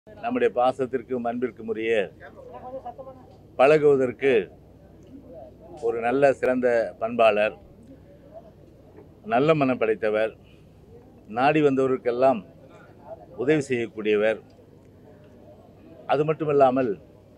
நம்முடைய பாசத்திற்கும் அன்பிற்கும் உரிய பழகுவதற்கு ஒரு நல்ல சிறந்த பண்பாளர் நல்ல மனம் படைத்தவர் நாடி வந்தவருக்கெல்லாம் உதவி செய்யக்கூடியவர் அது மட்டுமல்லாமல்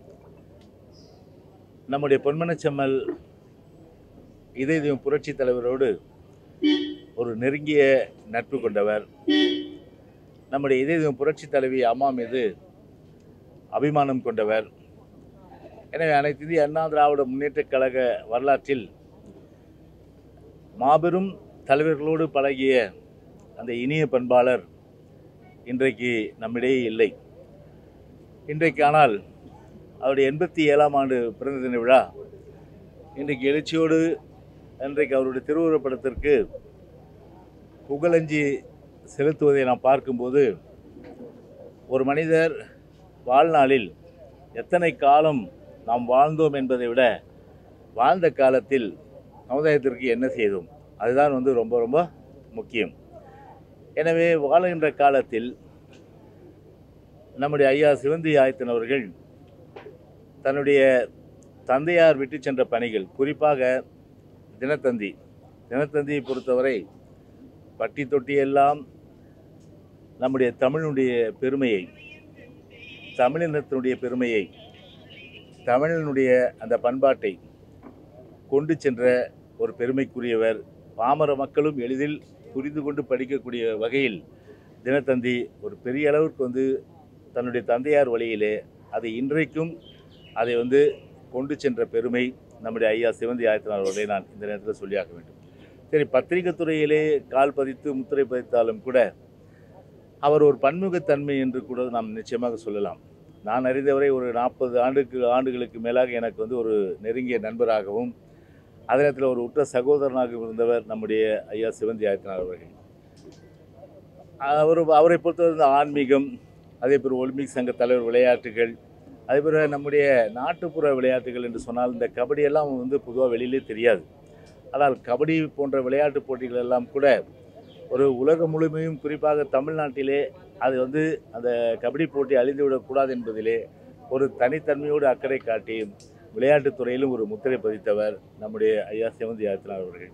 நம்முடைய பொன்மனச்செம்மல் இதய தெய்வம் புரட்சி தலைவரோடு ஒரு நெருங்கிய நட்பு கொண்டவர் நம்முடைய இதய தெய்வம் புரட்சி தலைவி அம்மா மீது அபிமானம் கொண்டவர் எனவே அனைத்து இந்திய அண்ணா திராவிட முன்னேற்றக் கழக வரலாற்றில் மாபெரும் தலைவர்களோடு பழகிய அந்த இனிய பண்பாளர் இன்றைக்கு நம்மிடையே இல்லை இன்றைக்கு ஆனால் அவருடைய எண்பத்தி ஏழாம் ஆண்டு பிறந்த தின விழா இன்றைக்கு எழுச்சியோடு இன்றைக்கு அவருடைய திருவுருவப்படத்திற்கு புகழஞ்சி செலுத்துவதை நாம் பார்க்கும்போது ஒரு மனிதர் வாழ்நாளில் எத்தனை காலம் நாம் வாழ்ந்தோம் என்பதை விட வாழ்ந்த காலத்தில் சமுதாயத்திற்கு என்ன செய்தோம் அதுதான் வந்து ரொம்ப ரொம்ப முக்கியம் எனவே வாழுகின்ற காலத்தில் நம்முடைய ஐயா சிவந்தி ஆயத்தன் அவர்கள் தன்னுடைய தந்தையார் விட்டு சென்ற பணிகள் குறிப்பாக தினத்தந்தி தினத்தந்தியை பொறுத்தவரை பட்டி தொட்டி எல்லாம் நம்முடைய தமிழினுடைய பெருமையை தமிழினத்தினுடைய பெருமையை தமிழினுடைய அந்த பண்பாட்டை கொண்டு சென்ற ஒரு பெருமைக்குரியவர் பாமர மக்களும் எளிதில் புரிந்து கொண்டு படிக்கக்கூடிய வகையில் தினத்தந்தி ஒரு பெரிய அளவிற்கு வந்து தன்னுடைய தந்தையார் வழியிலே அதை இன்றைக்கும் அதை வந்து கொண்டு சென்ற பெருமை நம்முடைய ஐயா சிவந்தி ஆயத்தனார் அவர்களை நான் இந்த நேரத்தில் சொல்லியாக வேண்டும் சரி பத்திரிகை துறையிலே கால் பதித்து முத்திரை பதித்தாலும் கூட அவர் ஒரு பன்முகத்தன்மை என்று கூட நாம் நிச்சயமாக சொல்லலாம் நான் அறிந்தவரை ஒரு நாற்பது ஆண்டுக்கு ஆண்டுகளுக்கு மேலாக எனக்கு வந்து ஒரு நெருங்கிய நண்பராகவும் அதே நேரத்தில் ஒரு உற்ற சகோதரனாக இருந்தவர் நம்முடைய ஐயா சிவந்தி ஆயத்தனார் அவர்கள் அவர் அவரை பொறுத்தவரை இந்த ஆன்மீகம் அதே போல் ஒலிம்பிக் சங்க தலைவர் விளையாட்டுகள் அதே போல் நம்முடைய நாட்டுப்புற விளையாட்டுகள் என்று சொன்னால் இந்த கபடி எல்லாம் வந்து பொதுவாக வெளியிலே தெரியாது ஆனால் கபடி போன்ற விளையாட்டு போட்டிகள் எல்லாம் கூட ஒரு உலகம் முழுமையும் குறிப்பாக தமிழ்நாட்டிலே அது வந்து அந்த கபடி போட்டி அழிந்துவிடக்கூடாது என்பதிலே ஒரு தனித்தன்மையோடு அக்கறை காட்டி விளையாட்டுத் துறையிலும் ஒரு முத்திரை பதித்தவர் நம்முடைய ஐயா சிவந்தி ஆயத்தனார் அவர்கள்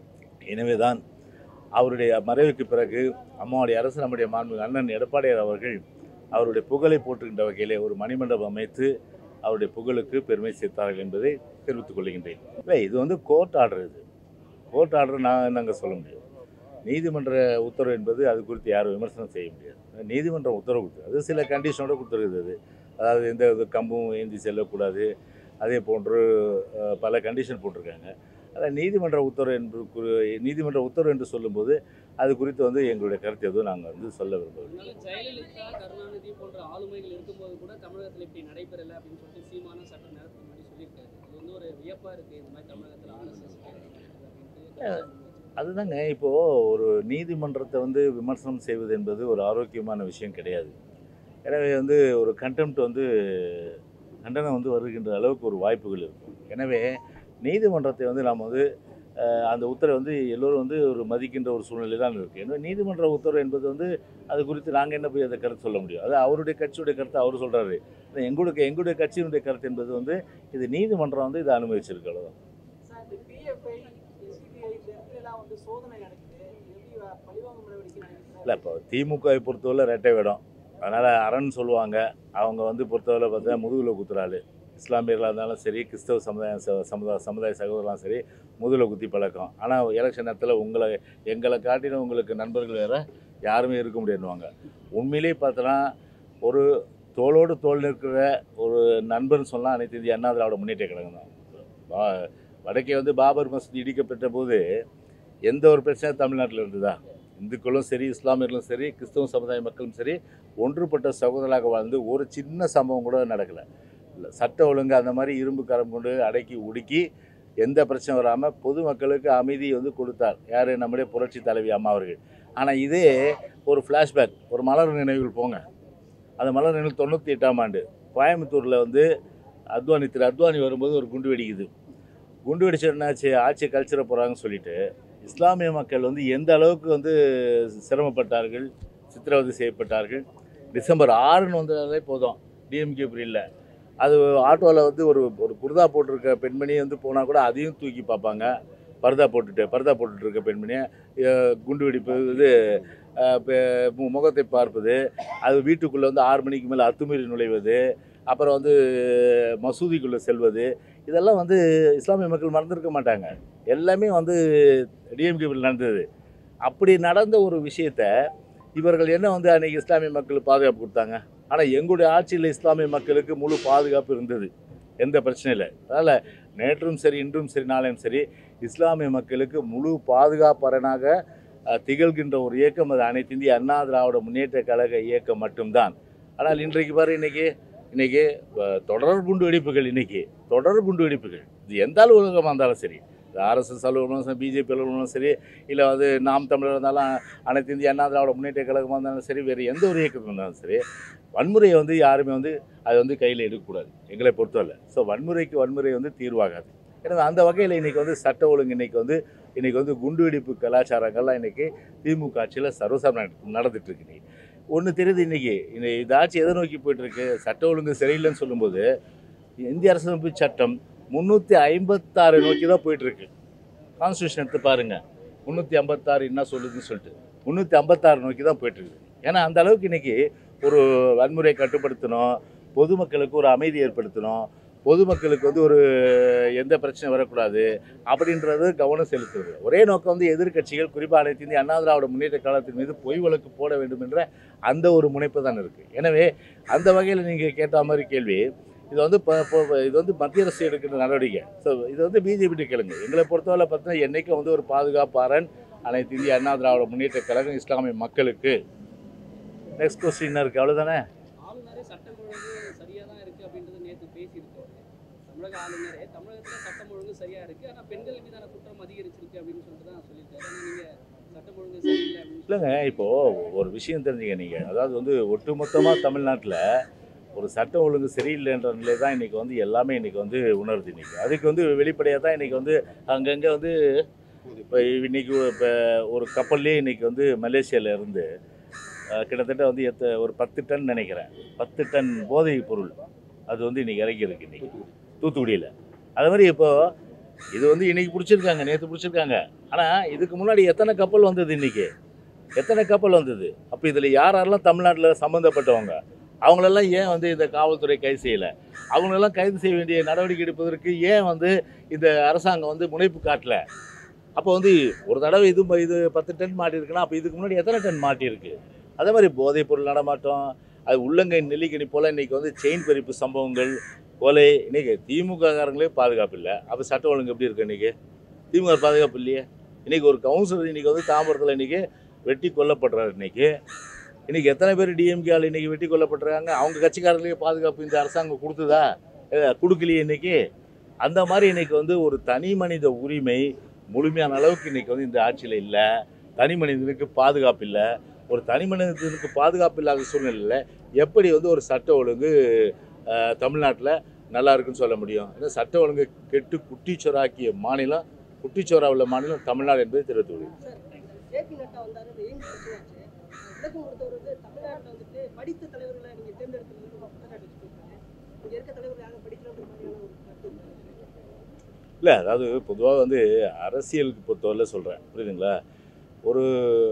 எனவே தான் அவருடைய மறைவுக்கு பிறகு அம்மாவுடைய அரசு நம்முடைய மாண்பு அண்ணன் எடப்பாடியார் அவர்கள் அவருடைய புகழை போற்றுகின்ற வகையிலே ஒரு மணிமண்டபம் அமைத்து அவருடைய புகழுக்கு பெருமை சேர்த்தார்கள் என்பதை தெரிவித்துக் கொள்கின்றேன் இல்லை இது வந்து கோர்ட் ஆர்டர் இது கோர்ட் ஆர்டர் நான் நாங்கள் சொல்ல முடியாது நீதிமன்ற உத்தரவு என்பது அது குறித்து யாரும் விமர்சனம் செய்ய முடியாது நீதிமன்றம் உத்தரவு கொடுத்தது அது சில கண்டிஷனோட கொடுத்துருக்குது அதாவது எந்த இது கம்பும் ஏந்தி செல்லக்கூடாது அதே போன்று அஹ், பல கண்டிஷன் போட்டிருக்காங்க அதான் நீதிமன்ற உத்தரவு என்று குறி- நீதிமன்ற உத்தரவு என்று சொல்லும்போது அது குறித்து வந்து எங்களுடைய கருத்து எதுவும் நாங்கள் வந்து சொல்ல விரும்பவில்லை அதனால ஜெயலலிதா கருணாநிதி போன்ற ஆளுமைகள் இருக்கும்போது கூட தமிழகத்தில் இப்படி நடைபெறல அப்படின்னு சொல்லிட்டு சீமான சட்ட நேரத்துக்கு முன்னாடி சொல்லியிருக்காரு இது வந்து ஒரு வியப்பா இருக்கு இந்த மாதிரி தமிழகத்தில் ஆர்எஸ்எஸ் அப்படின்ட்டு அதுதாங்க இப்போது ஒரு நீதிமன்றத்தை வந்து விமர்சனம் செய்வது என்பது ஒரு ஆரோக்கியமான விஷயம் கிடையாது எனவே வந்து ஒரு கண்டெம்ட் வந்து கண்டனம் வந்து வருகின்ற அளவுக்கு ஒரு வாய்ப்புகள் இருக்கும் எனவே நீதிமன்றத்தை வந்து நாம் வந்து அஹ், அந்த உத்தரவை வந்து எல்லோரும் வந்து ஒரு மதிக்கின்ற ஒரு சூழ்நிலை தான் இருக்குது எனவே நீதிமன்ற உத்தரவு என்பது வந்து அது குறித்து நாங்கள் என்ன போய் அதை கருத்து சொல்ல முடியும் அது அவருடைய கட்சியுடைய கருத்தை அவர் சொல்கிறாரு எங்களுடைய எங்களுடைய கட்சியினுடைய கருத்து என்பது வந்து இது நீதிமன்றம் வந்து இதை அனுமதிச்சிருக்கு அவ்வளவுதான் சார் இந்த பிஎஃப்ஐ எஸ்பிஐ எல்லாம் வந்து சோதனை நடக்குது எப்படி பழிவாங்க நடவடிக்கை இல்லை நடக்குது இப்போ திமுகவை பொறுத்தவரை ரெட்டை வேடம் அதனால் அரண் சொல்லுவாங்க அவங்க வந்து பொறுத்தவரை பார்த்தா முதுகில் குத்துறாள் இஸ்லாமியர்களாக இருந்தாலும் சரி கிறிஸ்தவ சமுதாயம் ச- சமுதாய சமுதாய சகோதரலாம் சரி முதுகில் குத்தி பழக்கம் ஆனால் எலெக்ஷன் நேரத்தில் உங்களை எங்களை காட்டிலும் உங்களுக்கு நண்பர்கள் வேறு யாருமே இருக்க முடியாதுவாங்க உண்மையிலே பார்த்தோன்னா ஒரு தோளோடு தோள் நிற்கிற ஒரு நண்பர்னு சொன்னால் அனைத்து இந்திய அண்ணா திராவிட முன்னேற்ற கழகம் தான் வா- வடக்கே வந்து பாபர் மசூதி இடிக்கப்பட்ட போது எந்த ஒரு பிரச்சனை தமிழ்நாட்டில் இருந்ததா இந்துக்களும் சரி இஸ்லாமியர்களும் சரி கிறிஸ்தவ சமுதாய மக்களும் சரி ஒன்றுபட்ட சகோதரராக வாழ்ந்து ஒரு சின்ன சம்பவம் கூட நடக்கலை இல்லை சட்ட ஒழுங்கு அந்த மாதிரி இரும்பு கரம் கொண்டு அடக்கி உடுக்கி எந்த பிரச்சனை வராமல் பொதுமக்களுக்கு அமைதி வந்து கொடுத்தார் யார் நம்முடைய புரட்சி தலைவி அம்மா அவர்கள் ஆனால் இதே ஒரு ஃப்ளாஷ்பேக் ஒரு மலர் நினைவுகள் போங்க அந்த மலர் நினைவு தொண்ணூற்றி எட்டாம் ஆண்டு கோயம்புத்தூரில் வந்து அத்வானி திரு அத்வானி வரும்போது ஒரு குண்டு வெடிக்குது குண்டு வெடிச்ச என்னாச்சு ஆட்சி கழிச்சிட போகிறாங்கன்னு சொல்லிட்டு இஸ்லாமிய மக்கள் வந்து எந்த அளவுக்கு வந்து சிரமப்பட்டார்கள் சித்திரவதை செய்யப்பட்டார்கள் டிசம்பர் ஆறுன்னு வந்தாலே போதும் டிஎம்கே இல்லை அது ஆட்டோவில் வந்து ஒரு ஒரு குர்தா போட்டிருக்க பெண்மணி வந்து போனால் கூட அதையும் தூக்கி பார்ப்பாங்க பர்தா போட்டுட்டு பர்தா போட்டுட்டு இருக்க பெண்மணியை அஹ், குண்டு வெடிப்பு இது அஹ், பெ- மு- முகத்தை பார்ப்பது அது வீட்டுக்குள்ளே வந்து ஆறு மணிக்கு மேலே அத்துமீறி நுழைவது அப்புறம் வந்து மசூதிக்குள்ளே செல்வது இதெல்லாம் வந்து இஸ்லாமிய மக்கள் மறந்துருக்க மாட்டாங்க எல்லாமே வந்து டிஎம்கேபிள் நடந்தது அப்படி நடந்த ஒரு விஷயத்த இவர்கள் என்ன வந்து அன்றைக்கி இஸ்லாமிய மக்கள் பாதுகாப்பு கொடுத்தாங்க ஆனால் எங்களுடைய ஆட்சியில் இஸ்லாமிய மக்களுக்கு முழு பாதுகாப்பு இருந்தது எந்த பிரச்சனையும் இல்லை அதனால் நேற்றும் சரி இன்றும் சரி நாளையும் சரி இஸ்லாமிய மக்களுக்கு முழு பாதுகாப்பரனாக அஹ், திகழ்கின்ற ஒரு இயக்கம் அது அனைத்து இந்திய அண்ணா திராவிட முன்னேற்ற கழக இயக்கம் மட்டும்தான் ஆனால் இன்றைக்கு பாரு இன்னைக்கு இன்னைக்கு அஹ், தொடர் குண்டு வெடிப்புகள் இன்னைக்கு தொடர் குண்டு வெடிப்புகள் இது எந்த அலுவலகமாக இருந்தாலும் சரி ஆர்எஸ்எஸ் அலுவலகம் சரி பிஜேபி அலுவலகம் சரி இல்லை வந்து நாம் தமிழர் இருந்தாலும் அனைத்து இந்திய அண்ணா திராவிட முன்னேற்ற கழகமாக இருந்தாலும் சரி வேறு எந்த ஒரு இயக்கத்தில் இருந்தாலும் சரி வன்முறையை வந்து யாருமே வந்து அதை வந்து கையில் எடுக்கக்கூடாது எங்களை பொறுத்தவரை ஸோ வன்முறைக்கு வன்முறை வந்து தீர்வாகாது எனவே அந்த வகையில் இன்றைக்கி வந்து சட்ட ஒழுங்கு இன்றைக்கி வந்து இன்றைக்கி வந்து குண்டுவெடிப்பு கலாச்சாரங்கள்லாம் இன்றைக்கி திமுக ஆட்சியில் சர்வசாதாரண நடந்துட்டு இருக்கு இன்னைக்கு ஒன்று தெரியுது இன்றைக்கி இந்த இந்த ஆட்சி எதை நோக்கி போயிட்டுருக்கு சட்ட ஒழுங்கு சரியில்லைன்னு சொல்லும்போது இந்திய அரசமைப்பு சட்டம் முந்நூற்றி ஐம்பத்தாறு நோக்கி தான் போயிட்டுருக்கு கான்ஸ்டியூஷன் எடுத்து பாருங்கள் முந்நூற்றி ஐம்பத்தாறு என்ன சொல்லுதுன்னு சொல்லிட்டு முந்நூற்றி ஐம்பத்தாறு நோக்கி தான் போயிட்டுருக்கு ஏன்னா அந்த அளவுக்கு இன்றைக்கி ஒரு வன்முறையை கட்டுப்படுத்தணும் பொதுமக்களுக்கு ஒரு அமைதி ஏற்படுத்தணும் பொதுமக்களுக்கு வந்து ஒரு எந்த பிரச்சனையும் வரக்கூடாது அப்படின்றது கவனம் செலுத்துறது ஒரே நோக்கம் வந்து எதிர்க்கட்சிகள் குறிப்பாக அனைத்து இந்திய அண்ணா திராவிட முன்னேற்ற காலத்தின் மீது பொய் வழக்கு போட வேண்டும் என்ற அந்த ஒரு முனைப்பு தான் இருக்குது எனவே அந்த வகையில் நீங்கள் கேட்ட மாதிரி கேள்வி இது வந்து இப்போ இப்போ இது வந்து மத்திய அரசு எடுக்கிற நடவடிக்கை ஸோ இது வந்து பிஜேபி கேளுங்க எங்களை பொறுத்தவரை பார்த்தீங்கன்னா என்றைக்கும் வந்து ஒரு பாதுகாப்பாரன் அனைத்து இந்திய அண்ணா திராவிட முன்னேற்ற கழகம் இஸ்லாமிய மக்களுக்கு நெக்ஸ்ட் கொஸ்டின் இருக்குது அவ்வளோதானே ஆளுநரே சட்டம் ஒழுங்கு சரியா தான் இருக்கு அப்படின்றது நேற்று பேசியிருக்காரு தமிழக ஆளுநரே தமிழகத்துல சட்டம் ஒழுங்கு சரியா இருக்கு ஆனா பெண்கள் மீதான குற்றம் அதிகரிச்சிருக்கு அப்படின்னு சொல்லிட்டு தான் சொல்லியிருக்காரு ஆனா நீங்க சட்டம் ஒழுங்கு சரியில்லை அப்படின்னு இல்லைங்க இப்போது ஒரு விஷயம் தெரிஞ்சுங்க நீங்கள் அதாவது வந்து ஒட்டுமொத்தமாக தமிழ்நாட்டில் ஒரு சட்டம் ஒழுங்கு சரியில்லைன்ற நிலை தான் இன்றைக்கி வந்து எல்லாமே இன்றைக்கி வந்து உணருது இன்றைக்கி அதுக்கு வந்து வெளிப்படையாக தான் இன்றைக்கி வந்து அங்கங்கே வந்து இப்போ இன்றைக்கி இப்போ ஒரு கப்பல்லே இன்றைக்கி வந்து மலேசியாவில் இருந்து அஹ், கிட்டத்தட்ட வந்து எத்த ஒரு பத்து டன் நினைக்கிறேன் பத்து டன் போதைப் பொருள் அது வந்து இன்றைக்கி இறங்கியிருக்கு இன்றைக்கி தூத்துக்குடியில் அது மாதிரி இப்போது இது வந்து இன்றைக்கி பிடிச்சிருக்காங்க நேற்று பிடிச்சிருக்காங்க ஆனால் இதுக்கு முன்னாடி எத்தனை கப்பல் வந்தது இன்றைக்கி எத்தனை கப்பல் வந்தது அப்போ இதில் யார் யாரெல்லாம் தமிழ்நாட்டில் சம்மந்தப்பட்டவங்க அவங்களெல்லாம் ஏன் வந்து இந்த காவல்துறை கைது செய்யலை அவங்களெல்லாம் கைது செய்ய வேண்டிய நடவடிக்கை எடுப்பதற்கு ஏன் வந்து இந்த அரசாங்கம் வந்து முனைப்பு காட்டல அப்போ வந்து ஒரு தடவை இது இது பத்து டன் மாட்டியிருக்குன்னா அப்போ இதுக்கு முன்னாடி எத்தனை டன் மாட்டியிருக்கு அதே மாதிரி போதைப் பொருள் நடமாட்டம் அது உள்ளங்கை நெல்லிக்கனி போல் இன்றைக்கி வந்து செயின் பறிப்பு சம்பவங்கள் கொலை இன்றைக்கி திமுககாரங்களே பாதுகாப்பு இல்லை அப்போ சட்ட ஒழுங்கு எப்படி இருக்கு இன்றைக்கி திமுக பாதுகாப்பு இல்லையே இன்றைக்கி ஒரு கவுன்சிலர் இன்றைக்கி வந்து தாம்பரத்தில் இன்றைக்கி வெட்டி கொல்லப்படுறாரு இன்றைக்கி இன்றைக்கி எத்தனை பேர் டிஎம்கே ஆள் இன்றைக்கி வெட்டி கொல்லப்படுறாங்க அவங்க கட்சிக்காரர்களே பாதுகாப்பு இந்த அரசாங்கம் கொடுத்ததா அஹ் கொடுக்கலையே இன்றைக்கி அந்த மாதிரி இன்றைக்கி வந்து ஒரு தனி மனித உரிமை முழுமையான அளவுக்கு இன்றைக்கி வந்து இந்த ஆட்சியில் இல்லை தனி மனிதனுக்கு பாதுகாப்பு இல்லை ஒரு தனி மனிதனுக்கு பாதுகாப்பு இல்லாத சூழ்நிலையில் எப்படி வந்து ஒரு சட்ட ஒழுங்கு தமிழ்நாட்டில் நல்லா இருக்குன்னு சொல்ல முடியும் ஏன்னா சட்ட ஒழுங்கு கெட்டு குட்டிச்சோராக்கிய மாநிலம் குட்டிச்சோரா உள்ள மாநிலம் தமிழ்நாடு என்பது தெரிவித்துள்ளது ஜேபி நட்டா வந்தாரு அது ஏன் பிரச்சனையாச்சு விளக்கம் கொடுத்தவர் வந்து தமிழ்நாட்டில் வந்துட்டு படித்த தலைவர்களை நீங்க தேர்ந்தெடுக்கிறது வந்து ஒரு குற்றச்சாட்டு வச்சுருக்காரு இங்க இருக்க தலைவர்கள் யாரும் படிக்கலன்ற மாதிரியான ஒரு கருத்து இருக்கு. இல்லை அதாவது பொதுவாக வந்து அரசியலுக்கு பொறுத்தவரை சொல்கிறேன் புரியுதுங்களா ஒரு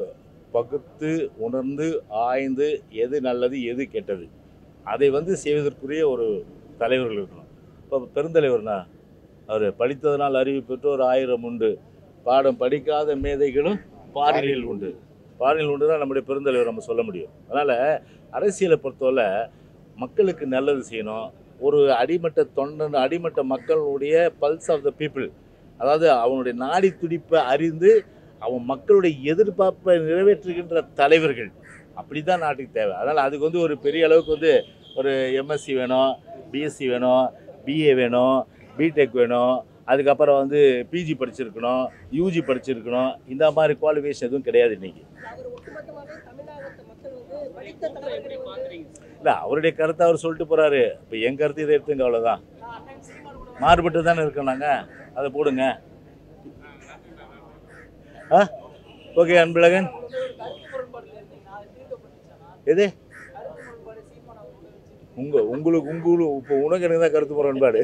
பகுத்து உணர்ந்து ஆய்ந்து எது நல்லது எது கெட்டது அதை வந்து செய்வதற்குரிய ஒரு தலைவர்கள் இருக்கணும் இப்போ பெருந்தலைவர்னா அவர் படித்ததனால் அறிவு பெற்றோர் ஆயிரம் உண்டு பாடம் படிக்காத மேதைகளும் பாரினில் உண்டு பாரினில் உண்டு தான் நம்முடைய பெருந்தலைவர் நம்ம சொல்ல முடியும் அதனால் அரசியலை பொறுத்தவரை மக்களுக்கு நல்லது செய்யணும் ஒரு அடிமட்ட தொண்டன் அடிமட்ட மக்களுடைய பல்ஸ் ஆஃப் த பீப்புள் அதாவது அவனுடைய நாடி துடிப்பை அறிந்து அவன் மக்களுடைய எதிர்பார்ப்பை நிறைவேற்றுகின்ற தலைவர்கள் அப்படி தான் நாட்டுக்கு தேவை அதனால் அதுக்கு வந்து ஒரு பெரிய அளவுக்கு வந்து ஒரு எம்எஸ்சி வேணும் பிஎஸ்சி வேணும் பிஏ வேணும் பிடெக் வேணும் அதுக்கப்புறம் வந்து பிஜி படிச்சிருக்கணும் யூஜி படிச்சிருக்கணும் இந்த மாதிரி குவாலிஃபிகேஷன் எதுவும் கிடையாது இன்றைக்கி அவர் ஒட்டுமொத்தமாவே தமிழ்நாட்டு மக்கள் வந்து படித்த எப்படி தலைவர்களை வந்து பாக்குறீங்க இல்லை அவருடைய கருத்தை அவர் சொல்லிட்டு போகிறாரு இப்போ என் கருத்து இதை எடுத்துங்க அவ்வளோதான் அண்ணன் சீமான் கூட மாறுபட்டு தானே இருக்கோம் நாங்கள் அதை போடுங்க ஆ ஓகே அன்பழகன் வந்து ஒரு கருத்து முரண்பாடுல இருந்தீங்கன்னா அது தீர்க்கப்பட்டுச்சானா எது கருத்து உங்க உங்களுக்கு உங்களுக்கு இப்போ உனக்கு எனக்கு தான் கருத்து முரண்பாடு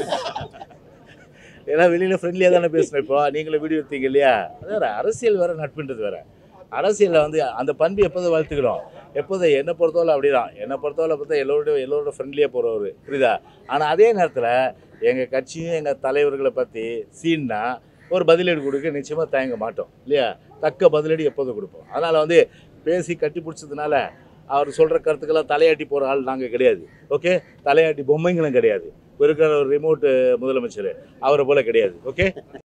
ஏன்னா வெளியில் ஃப்ரெண்ட்லியாக தானே பேசணும் இப்போ நீங்களும் வீடியோ எடுத்தீங்க இல்லையா அது வேற அரசியல் வேற நட்புன்றது வேற அரசியலில் வந்து அந்த பண்பு எப்போதும் வளர்த்துக்கணும் எப்போதும் என்னை பொறுத்தவரை அப்படி தான் என்னை பொறுத்தவரை பார்த்தா எல்லோரோட எல்லோரோட ஃப்ரெண்ட்லியாக போகிறவர் புரியுதா ஆனால் அதே நேரத்தில் எங்கள் கட்சியும் எங்கள் தலைவர்களை பற்றி சீன்னா ஒரு பதிலடி கொடுக்க நிச்சயமாக தயங்க மாட்டோம் இல்லையா தக்க பதிலடி எப்போதும் கொடுப்போம் அதனால் வந்து பேசி கட்டி பிடிச்சதுனால அவர் சொல்கிற கருத்துக்கெல்லாம் தலையாட்டி போகிற ஆள் நாங்கள் கிடையாது ஓகே தலையாட்டி பொம்மைங்களும் கிடையாது இருக்கிற ஒரு ரிமோட் முதலமைச்சர் அவரை போல கிடையாது ஓகே